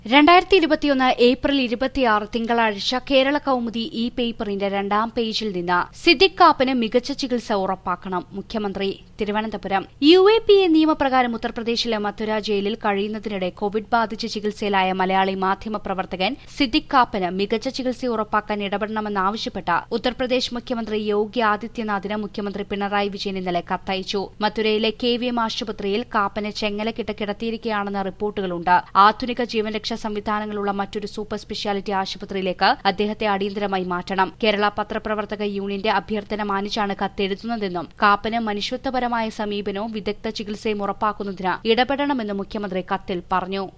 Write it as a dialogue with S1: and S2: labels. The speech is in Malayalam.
S1: രണ്ടായിരത്തി ഇരുപത്തിയൊന്ന് ഏപ്രിൽ ഇരുപത്തിയാറ് തിങ്കളാഴ്ച കേരള കൌമുദി ഈ പേപ്പറിന്റെ രണ്ടാം പേജിൽ നിന്ന് സിദ്ദിഖ് കാപ്പന് മികച്ച ചികിത്സ ഉറപ്പാക്കണം മുഖ്യമന്ത്രി Thiruvananthapuram U A P A നിയമപ്രകാരം ഉത്തർപ്രദേശിലെ മഥുര ജയിലിൽ കഴിയുന്നതിനിടെ കോവിഡ് ബാധിച്ച് ചികിത്സയിലായ മലയാളി മാധ്യമപ്രവർത്തകൻ സിദ്ദിഖ് കാപ്പന് മികച്ച ചികിത്സ ഉറപ്പാക്കാൻ ഇടപെടണമെന്നാവശ്യപ്പെട്ട് ഉത്തർപ്രദേശ് മുഖ്യമന്ത്രി യോഗി ആദിത്യനാഥിന് മുഖ്യമന്ത്രി പിണറായി വിജയൻ ഇന്നലെ കത്തയച്ചു മഥുരയിലെ കെ വി എം ആശുപത്രിയിൽ കാപ്പന് ചെങ്ങലക്കിട്ട് കിടത്തിയിരിക്കുകയാണെന്ന റിപ്പോർട്ടുകളുണ്ട് ആധുനിക ജീവൻ രക്ഷാ സംവിധാനങ്ങളുള്ള മറ്റൊരു സൂപ്പർ സ്പെഷ്യാലിറ്റി ആശുപത്രിയിലേക്ക് അദ്ദേഹത്തെ അടിയന്തരമായി മാറ്റണം കേരള പത്രപ്രവർത്തക യൂണിയന്റെ അഭ്യർത്ഥന മാനിച്ചാണ് കത്തെഴുതുന്നതെന്നും കാപ്പന് മനുഷ്യത്വപരമായ സമീപനവും വിദഗ്ധ ചികിത്സയും ഉറപ്പാക്കുന്നതിന് ഇടപെടണമെന്നും മുഖ്യമന്ത്രി കത്തിൽ പറഞ്ഞു